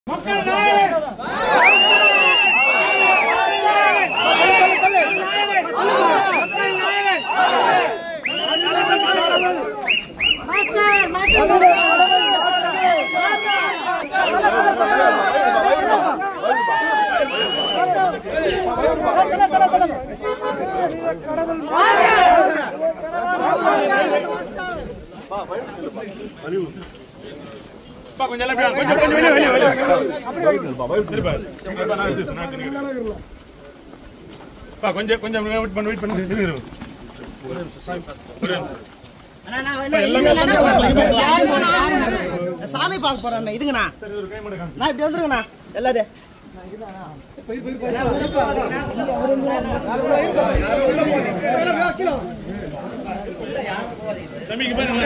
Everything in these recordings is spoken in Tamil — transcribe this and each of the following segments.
மக்கள் நாயகன் மக்கள் நாயகன் அப்பா, கொஞ்சம் எல்லாம் இப்படி வாங்க. கொஞ்சம் கொஞ்சம் வெளியே வெளியே வெளியே திருப்பா. அப்பா, நான் வச்சு- நான் வச்சுக்கிறேன். அப்பா, கொஞ்சம் கொஞ்சம் வெயிட் பண்ணு வெயிட் பண்ணு இரு, இரு. சாமி பார்க்க போறேன் இதுங்கண்ணா சரி, ஒரு கை மட்டும் காமிச்சு. நான் இப்படி வந்துருங்கண்ணா எல்லாரும் தம்பிக்கு பாருங்க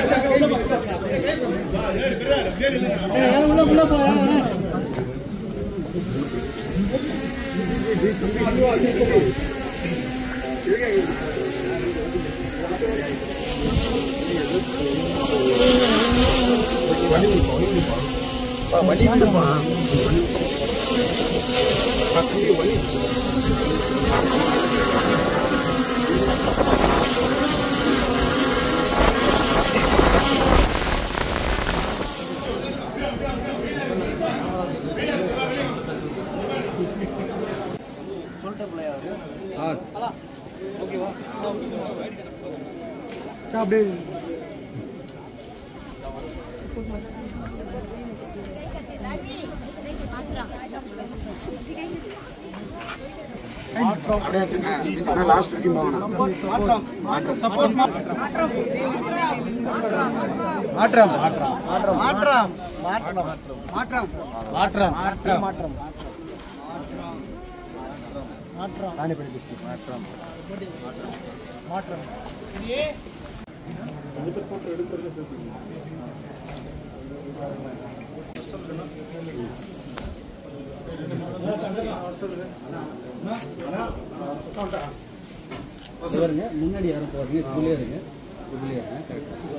முன்னாடி யாரும் போறீங்க இதுலயே இருங்க இதுலயே இருங்க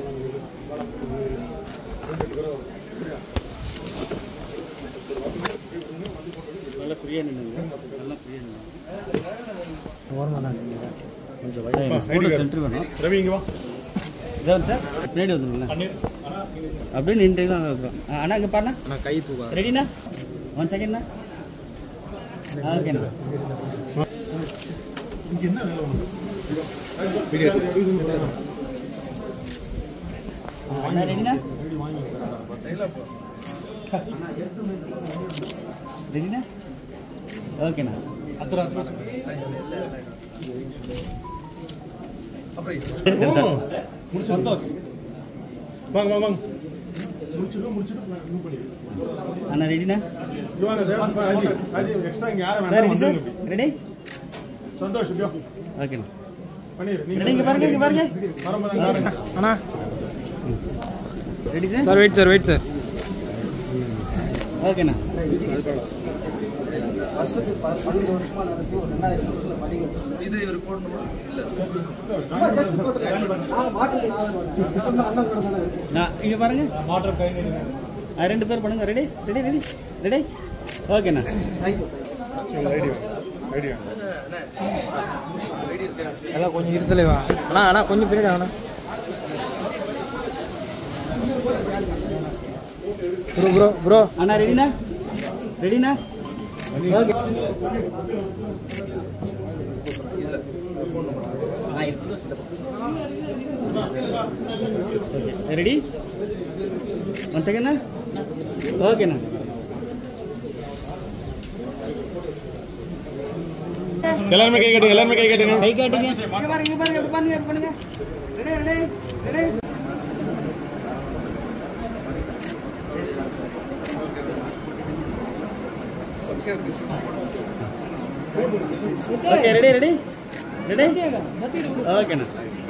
நல்லா ஃப்ரீயா நின்னுங்க நல்லா ஃப்ரீயா நின்னுங்க ஓரமா தான் நின்னுங்க கொஞ்சம் வயசு சென்டர் வேணும் ரவி இங்க வா இதான் சார் பின்னாடி வந்துருங்களா அண்ணே அப்படியே நின்று தான் இருக்கிறோம் ஆ, அண்ணா இங்கே பாருண்ணா நான் கை தூக்க ரெடிண்ணா ஒன் செகண்ட்ண்ணா ஓகேண்ணா இங்க என்ன வேலை உனக்கு? அண்ணா ரெடிண்ணா ரெடிண்ணா ஓகேண்ணா ஓ, முடிச்சு சந்தோஷ் வாங்க வாங்க வாங்க முடிச்சிடும் முடிச்சிடும் நான் move பண்ணிடுறேன். அண்ணா ரெடிண்ணா இங்க வாங்க சார். அப்பா, அஜி, அஜி, extra இங்க யாரும் சார் வேண்டாம், இங்கே சார் வந்துருங்க இப்படி. ரெடி சந்தோஷ் இப்படியோ. ஓகேண்ணா பண்ணிடு. நீங்க ரெடி, இங்க பாருங்க, இங்க பாருங்க. வரும்போது அங்க பாருங்க. அண்ணா ready sir sir wait sir wait sir ஓகேண்ணா நான் இங்க பாருங்க மாற்றம் கை நீடுங்க. ஆ, ரெண்டு பேர் பண்ணுங்க ரெடி ரெடி ரெடி ரெடி ஓகேண்ணா சரி, ஐடி வாங்க. ஐடி வாங்க. எல்லாம் கொஞ்சம் இருத்தலே வா அண்ணா அண்ணா கொஞ்சம் பின்னாடி அண்ணா ப்ரோ ப்ரோ ப்ரோ அண்ணா ரெடிண்ணா ரெடிண்ணா ஓகே ரெடி ஒன் செகண்ட்ண்ணா ஓகேண்ணா எல்லாருமே கை கட்டுங்க எல்லாருமே கை கட்டுங்க கை காட்டுங்க இங்க பாருங்க இங்க பாருங்க இப்படி பாருங்க இப்படி பண்ணுங்க ready ready ready okay ready ready ready ஓகேண்ணா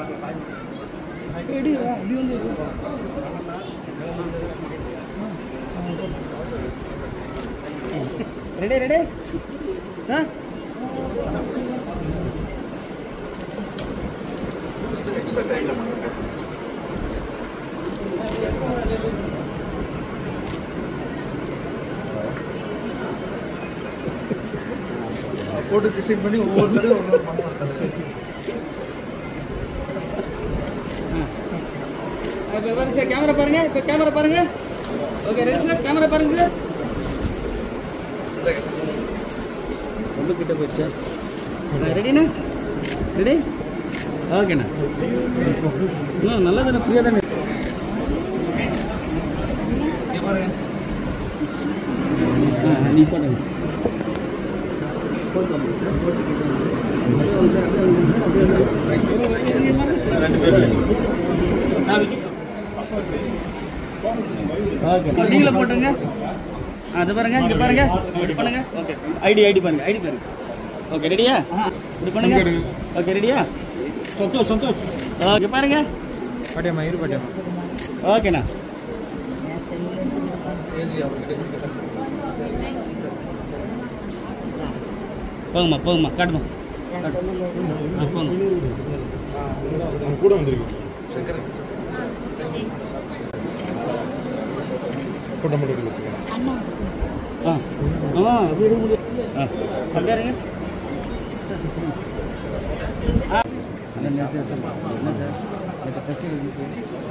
ready ready sir photo decide பண்ணி ஒவ்வொருத்தரும் ஒவ்வொரு பண்ணுவாங்க இப்போ பாருங்க சார் கேமரா பாருங்க இப்போ கேமரா பாருங்க ஓகே ரெடி சார் கேமரா பாருங்க சார் ரொம்ப கிட்ட போயிடுச்சு ரெடிண்ணா ரெடி ஓகேண்ணா இல்லை நல்லா தானே ஃப்ரீயாக தானே ஆ நீ பண்ணுங்க நீங்களே போட்டுருங்க அது பாருங்க இங்க பாருங்க இப்படி பண்ணுங்க ஓகே ஐடி ஐடி பாருங்க ஐடி பாருங்க ஓகே ரெடியா இப்படி பண்ணுங்க ஓகே ரெடியா சந்தோஷ் சந்தோஷ் ஓகே பாருங்க பாட்டியம்மா இரு பாட்டியம்மா ஓகேண்ணா போங்கம்மா போங்கம்மா காட்டுமா ஆ, போங்க அவன் கூட வந்திருக்கு போட்டோ மட்டும் எடுக்க ஆ ஆ அப்படி எடுக்க முடியும் ஆ அப்படியே இருங்க ஆ என்ன நேத்து என்ன சார் நேத்து பிரச்சனை இருக்கு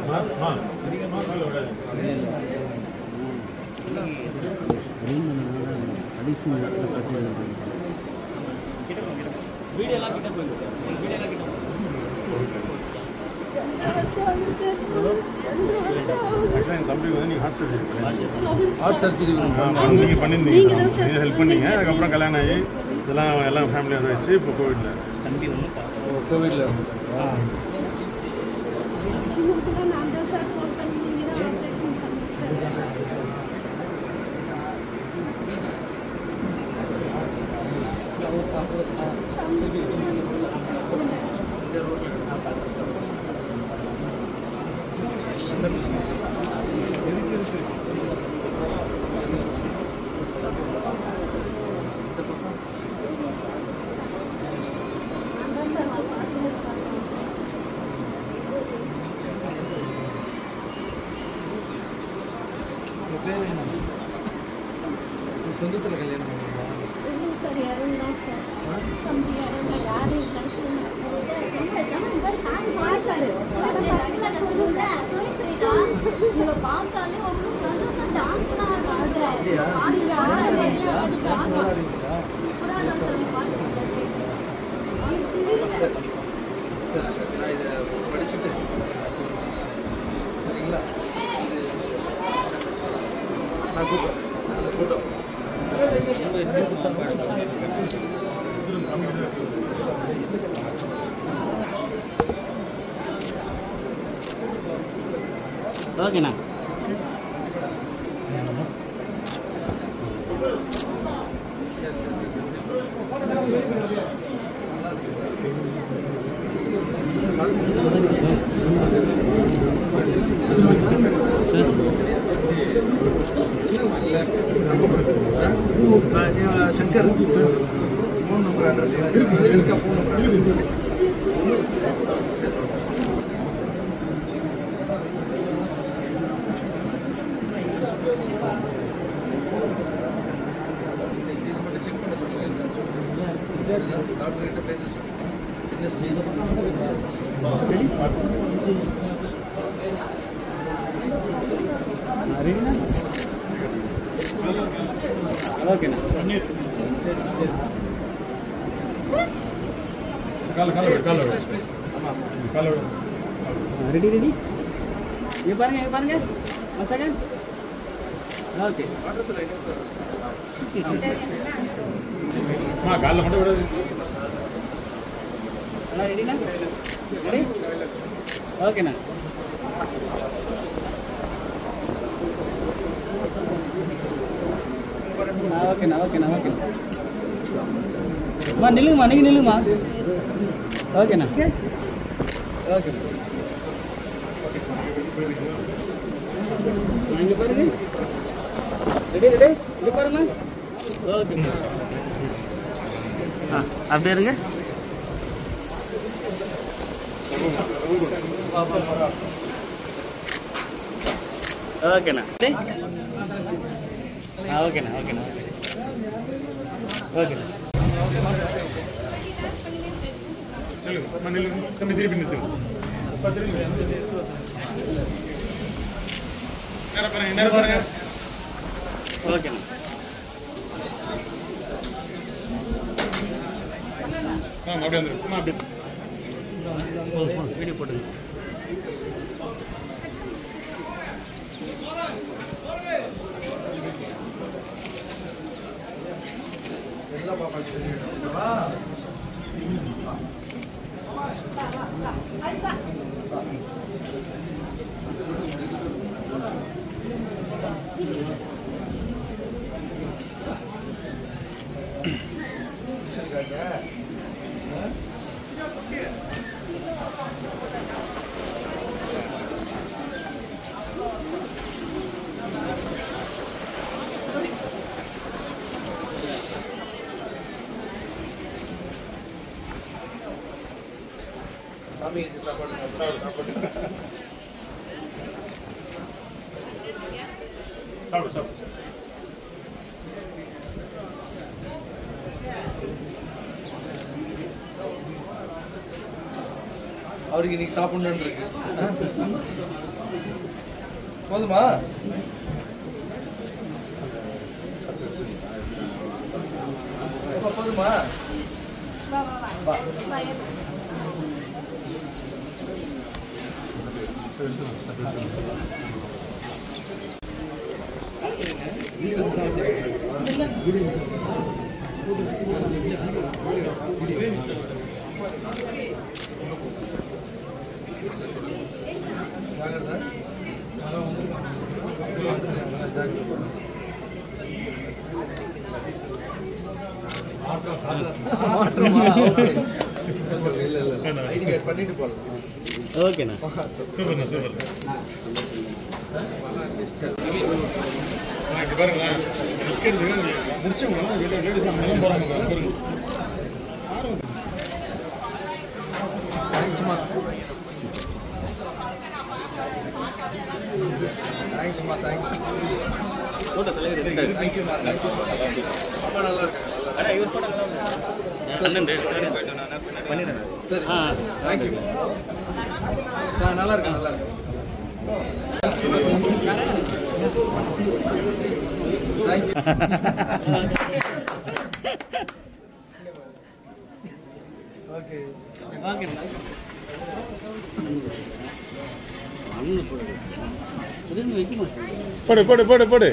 வீடியோலாம் கிட்ட போயிருக்கு சார் வீடியோலாம் கிட்ட ஆக்சுவலாக என் தம்பி வந்து நீங்கள் ஹார்ட் சர்ஜரி ஆர்ட் சர்ஜரி நீங்கள் பண்ணியிருந்தீங்க நீங்கள் ஹெல்ப் பண்ணீங்க அதுக்கப்புறம் கல்யாணம் ஆகி இதெல்லாம் எல்லாம் ஃபேமிலியாக வச்சு இப்போ கோவிட்டில் தம்பி ஒன்றும் பார்க்க கோவிட்ல சொந்தத்தில் கல்யாணம் பண்ணுவீங்களா பார்த்தாலே ஒரு சந்தோஷம் டான்ஸ் சரி சரி நான் இதை படிச்சுட்டு சரிங்களா இது நான் கூப்பிட்றேன் அந்த ஃபோட்டோ ஓகேண்ணா sir Shankar phone number address இருக்கா ஃபோன் நம்பர் டாக்டர் கிட்ட பேச சொல்லுங்க சின்ன ஸ்டேஜ் ஓகேண்ணா கால கால விடு, கால விடு. கால விடு. ரெடி ரெடி இங்க பாருங்க இங்க பாருங்க ஒன் செகண்ட் ஓகே அம்மா காலில் மட்டும் விடாது எல்லாம் ரெடிண்ணா ரெடி ஓகேண்ணா ஆ, ஓகேண்ணா ஓகேண்ணா ஓகேண்ணா அம்மா நில்லுங்கம்மா நீங்கள் நில்லுங்கம்மா ஓகேண்ணா ஓகே இங்கே பாருங்க ரெடி ரெடி இங்கே பாருங்க ஓகேம்மா ஆ அப்படியே இருங்க ஓகேண்ணா ஆ ஓகேண்ணா ஓகேண்ணா ஓகேண்ணா நில்லுங்க. அம்மா, நில்லுங்க. தம்பி திருப்பி நிறுத்துங்க அப்பா, திரும்பி. நேரா பாருங்க நேரா பாருங்க ஓகேண்ணா ஆ அப்படியே வந்துரு அம்மா அப்படியே வீடியோ போட்டுங்க சாமி சாப்பாடு சாப்பாடு சாப்பிடு சாப்பிடு அவருக்கு இன்னைக்கு சாப்பிடணும்னு இருக்கு போதுமா அப்பா, போதுமா ஜாகிரதை ஜாகிரதை மாற்றமா ஓகே இல்ல இல்ல ஐடி கார்டு பண்ணிட்டு போகலாம் ஓகேண்ணா சூப்பர்ண்ணா சூப்பர் இங்க பாருங்களேன் நிக்கிறது முடிச்சவங்க லேடிஸ் அங்கெல்லாம் போறாங்க பாருங்க தேங்க்ஸ்மா தேங்க்ஸ்மா தேங்க்ஸ் போட்டோ தலைவர் தேங்க்யூமா தேங்க்யூ அப்பா நல்லா இருக்காங்க நல்லா இருக்காங்க பண்ணிடுறேன் சரி ஆ தேங்க்யூ நான் நல்லா இருக்கேன் நல்லா இருக்கேன் தேங்க்யூ ஓகே ஓகேண்ணா அண்ணு போடு புதுன்னு வைக்க மாட்டேன் போடு போடு போடு போடு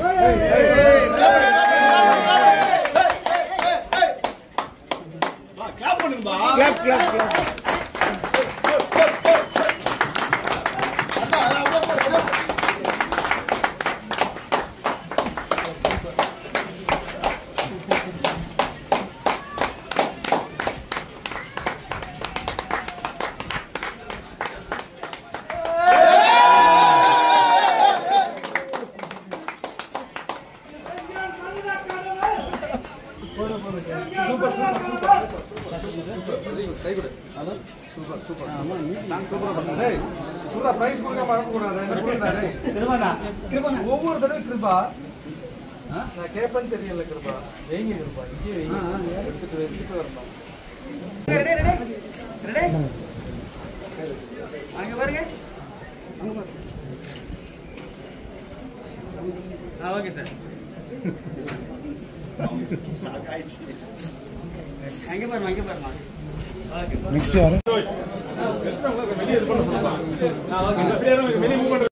கிளாப் கிளாப் கிளாப் கை கொடு சூப்பர் சூப்பர் சூப்பர் பண்ணாரு சூப்பர் பிரைஸ் கொடுக்க மறக்க கூடாது ஒவ்வொரு தடவை கிருபா நான் கேட்பேன்னு தெரியல கிருபா வைங்க கிருபா இங்கே வைங்க எடுத்துட்டு எடுத்துட்டு வரணும் அங்க பாருங்க ஆ ஓகே சார் அங்கே பாருமா அங்கே பாருமா ஓகே வெளியே இது பண்ண சொல்லுங்க. வெளியே மூவ் பண்ண